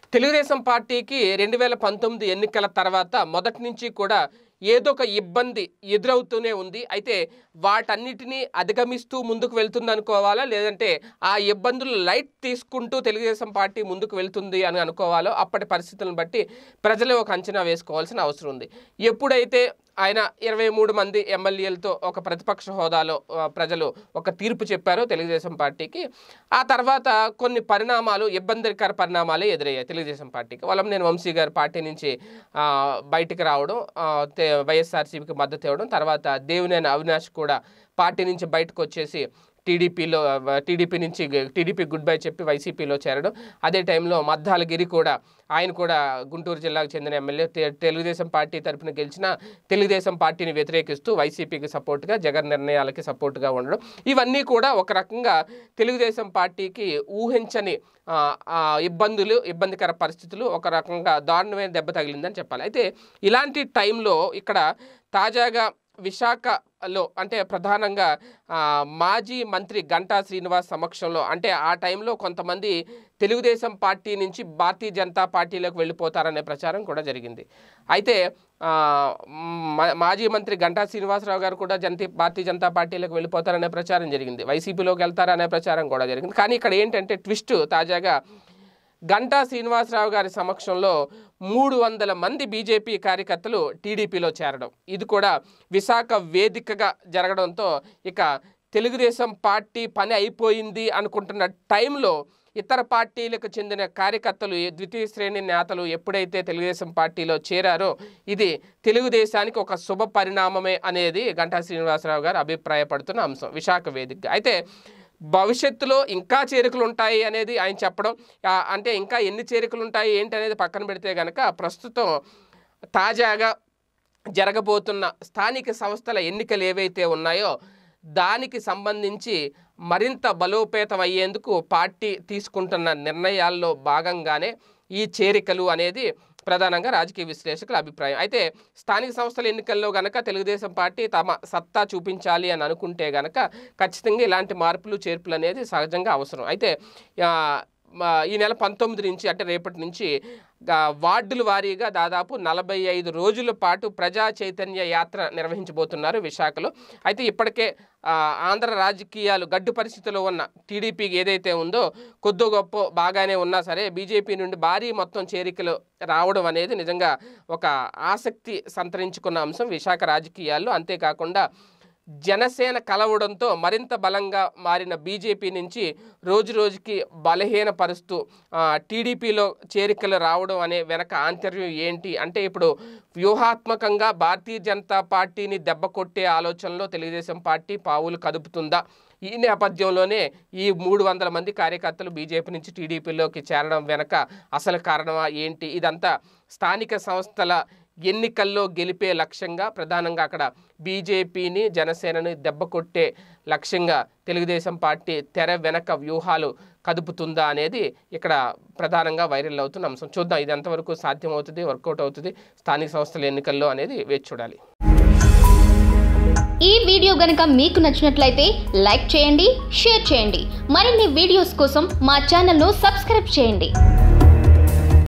తెలుగుదేశం పార్టీకి రెండు వేల పంతొమ్మిది ఎన్నికల తర్వాత మొదటి నుంచి కూడా ఏదో ఒక ఇబ్బంది ఎదురవుతూనే ఉంది అయితే వాటన్నిటినీ అధిగమిస్తూ ముందుకు వెళ్తుంది అనుకోవాలా లేదంటే ఆ ఇబ్బందులు లైట్ తీసుకుంటూ తెలుగుదేశం పార్టీ ముందుకు వెళ్తుంది అని అనుకోవాలో అప్పటి పరిస్థితులను బట్టి ప్రజలే ఒక అంచనా వేసుకోవాల్సిన అవసరం ఉంది ఎప్పుడైతే ఆయన ఇరవై మూడు మంది ఎమ్మెల్యేలతో ఒక ప్రతిపక్ష హోదాలో ఆ, ప్రజలు ఒక తీర్పు చెప్పారో తెలుగుదేశం పార్టీకి ఆ తర్వాత కొన్ని పరిణామాలు ఇబ్బందికర పరిణామాలే ఎదురయ్యాయి తెలుగుదేశం పార్టీకి వాళ్ళం నేను వంశీ గారి పార్టీ నుంచి ఆ, బయటికి రావడం ఆ, తే- వైఎస్ఆర్సీపీకి మద్దతు ఇవ్వడం తర్వాత దేవినేని అవినాష్ కూడా పార్టీ నుంచి బయటకు వచ్చేసి టీడీపీలో టీడీపీ నుంచి టీడీపీ గుడ్ బై చెప్పి వైసీపీలో చేరడం అదే టైంలో మద్దాల గిరి కూడా ఆయన కూడా గుంటూరు జిల్లాకు చెందిన ఎమ్మెల్యే తె- తెలుగుదేశం పార్టీ తరపున గెలిచిన తెలుగుదేశం పార్టీని వ్యతిరేకిస్తూ వైసీపీకి సపోర్ట్గా జగన్ నిర్ణయాలకి సపోర్ట్గా ఉండడం ఇవన్నీ కూడా ఒక రకంగా తెలుగుదేశం పార్టీకి ఊహించని ఆ, ఆ ఇబ్బందులు ఇబ్బందికర పరిస్థితులు ఒక రకంగా దారుణమైన దెబ్బ తగిలిందని చెప్పాలి అయితే ఇలాంటి టైంలో ఇక్కడ తాజాగా విశాఖలో అంటే ప్రధానంగా ఆ, మాజీ మంత్రి గంటా శ్రీనివాస్ సమక్షంలో అంటే ఆ టైంలో కొంతమంది తెలుగుదేశం పార్టీ నుంచి భారతీయ జనతా పార్టీలోకి వెళ్ళిపోతారనే ప్రచారం కూడా జరిగింది అయితే ఆ, మా- మాజీ మంత్రి గంటా శ్రీనివాసరావు గారు కూడా జనతా భారతీయ జనతా పార్టీలోకి వెళ్ళిపోతారనే ప్రచారం జరిగింది వైసీపీలోకి వెళ్తారనే ప్రచారం కూడా జరిగింది కానీ ఇక్కడ ఏంటంటే ట్విస్ట్ తాజాగా గంటా శ్రీనివాసరావు గారి సమక్షంలో మూడు వందల మంది బీజేపీ కార్యకర్తలు టీడీపీలో చేరడం ఇది కూడా విశాఖ వేదికగా జరగడంతో ఇక తెలుగుదేశం పార్టీ పని అయిపోయింది అనుకుంటున్న టైంలో ఇతర పార్టీలకు చెందిన కార్యకర్తలు ఈ ద్వితీయ శ్రేణి నేతలు ఎప్పుడైతే తెలుగుదేశం పార్టీలో చేరారో ఇది తెలుగుదేశానికి ఒక శుభ పరిణామమే అనేది గంటా శ్రీనివాసరావు గారు అభిప్రాయపడుతున్న అంశం విశాఖ వేదిక అయితే భవిష్యత్తులో ఇంకా చేరికలు ఉంటాయి అనేది ఆయన చెప్పడం ఆ, అంటే ఇంకా ఎన్ని చేరికలు ఉంటాయి ఏంటి అనేది పక్కన పెడితే కనుక ప్రస్తుతం తాజాగా జరగబోతున్న స్థానిక సంస్థల ఎన్నికలు ఏవైతే ఉన్నాయో దానికి సంబంధించి మరింత బలోపేతం అయ్యేందుకు పార్టీ తీసుకుంటున్న నిర్ణయాల్లో భాగంగానే ఈ చేరికలు అనేది ప్రధానంగా రాజకీయ విశ్లేషకుల అభిప్రాయం అయితే స్థానిక సంస్థల ఎన్నికల్లో గనక తెలుగుదేశం పార్టీ తమ సత్తా చూపించాలి అని అనుకుంటే గనక ఖచ్చితంగా ఇలాంటి మార్పులు చేర్పులు అనేది సహజంగా అవసరం అయితే ఆ, మా- ఈ నెల పంతొమ్మిది నుంచి అంటే రేపటి నుంచి గా- వార్డుల వారీగా దాదాపు నలభై ఐదు రోజుల పాటు ప్రజా చైతన్య యాత్ర నిర్వహించబోతున్నారు విశాఖలో అయితే ఇప్పటికే ఆ, ఆంధ్ర రాజకీయాలు గడ్డు పరిస్థితిలో ఉన్న టీడీపీకి ఏదైతే ఉందో కొద్దో గొప్ప బాగానే ఉన్నా సరే బీజేపీ నుండి భారీ మొత్తం చేరికలు రావడం అనేది నిజంగా ఒక ఆసక్తి సంతరించుకున్న అంశం విశాఖ రాజకీయాల్లో అంతేకాకుండా జనసేన కలవడంతో మరింత బలంగా మారిన బీజేపీ నుంచి రోజు రోజుకి బలహీనపరుస్తూ ఆ, టీడీపీలో చేరికలు రావడం అనే వెనక ఆంతర్యం ఏంటి అంటే ఇప్పుడు వ్యూహాత్మకంగా భారతీయ జనతా పార్టీని దెబ్బ కొట్టే ఆలోచనలో తెలుగుదేశం పార్టీ పావులు కదుపుతుందా ఈ నేపథ్యంలోనే ఈ మూడు వందల మంది కార్యకర్తలు బీజేపీ నుంచి టీడీపీలోకి చేరడం వెనక అసలు కారణమా ఏంటి ఇదంతా స్థానిక సంస్థల ఎన్నికల్లో గెలిపే లక్ష్యంగా ప్రధానంగా అక్కడ బీజేపీని జనసేనని దెబ్బ కొట్టే లక్ష్యంగా తెలుగుదేశం పార్టీ తెర వెనక వ్యూహాలు కదుపుతుందా అనేది ఇక్కడ ప్రధానంగా వైరల్ అవుతున్న అంశం చూద్దాం ఇది ఎంతవరకు సాధ్యమవుతుంది వర్కౌట్ అవుతుంది స్థానిక సంస్థల ఎన్నికల్లో అనేది వేచి చూడాలి ఈ వీడియో గనుక మీకు నచ్చినట్లయితే లైక్ చేయండి షేర్ చేయండి మరిన్ని వీడియోస్ కోసం మా ఛానల్ను సబ్స్క్రైబ్ చేయండి